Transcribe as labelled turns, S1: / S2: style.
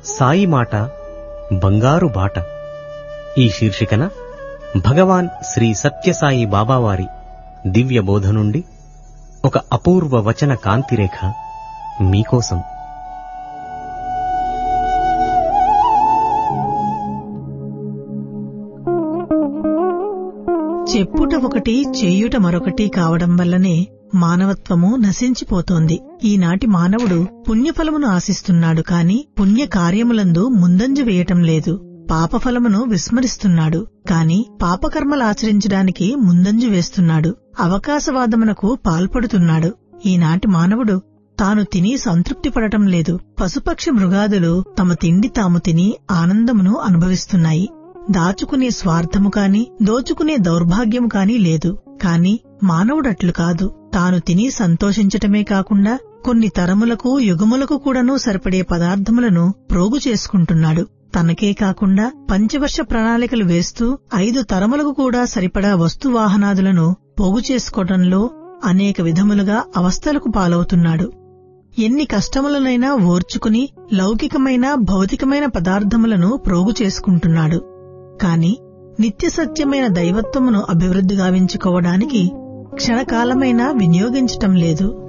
S1: సాయి మాట బంగారు బాట ఈ శీర్షికన భగవాన్ శ్రీ సత్యసాయి బాబావారి దివ్య బోధ నుండి ఒక అపూర్వ వచన కాంతిరేఖ మీకోసం
S2: చెప్పుట ఒకటి చేయుట మరొకటి కావడం వల్లనే మానవత్వము నశించిపోతోంది ఈనాటి మానవుడు పుణ్యఫలమును ఆశిస్తున్నాడు కాని పుణ్య కార్యములందు ముందంజ వేయటం లేదు పాపఫలమును విస్మరిస్తున్నాడు కాని పాపకర్మలాచరించడానికి ముందంజు వేస్తున్నాడు అవకాశవాదమునకు పాల్పడుతున్నాడు ఈనాటి మానవుడు తాను తిని సంతృప్తి పడటం లేదు పశుపక్షి మృగాదులు తమ తిండి తాము తిని ఆనందమును అనుభవిస్తున్నాయి దాచుకునే స్వార్థము కాని దోచుకునే దౌర్భాగ్యము కాని లేదు కాని మానవుడట్లు కాదు తాను తిని సంతోషించటమే కాకుండా కొన్ని తరములకు యుగములకు కూడాను సరిపడే పదార్థములను ప్రోగు చేసుకుంటున్నాడు తనకే కాకుండా పంచవర్ష ప్రణాళికలు వేస్తూ ఐదు తరములకు కూడా సరిపడా వస్తువాహనాదులను పోగు చేసుకోవడంలో అనేక విధములుగా అవస్థలకు పాలవుతున్నాడు ఎన్ని కష్టములనైనా ఓర్చుకుని లౌకికమైన భౌతికమైన పదార్థములను ప్రోగు చేసుకుంటున్నాడు కాని నిత్య సత్యమైన దైవత్వమును అభివృద్ధి గావించుకోవడానికి క్షణకాలమైనా వినియోగించటం లేదు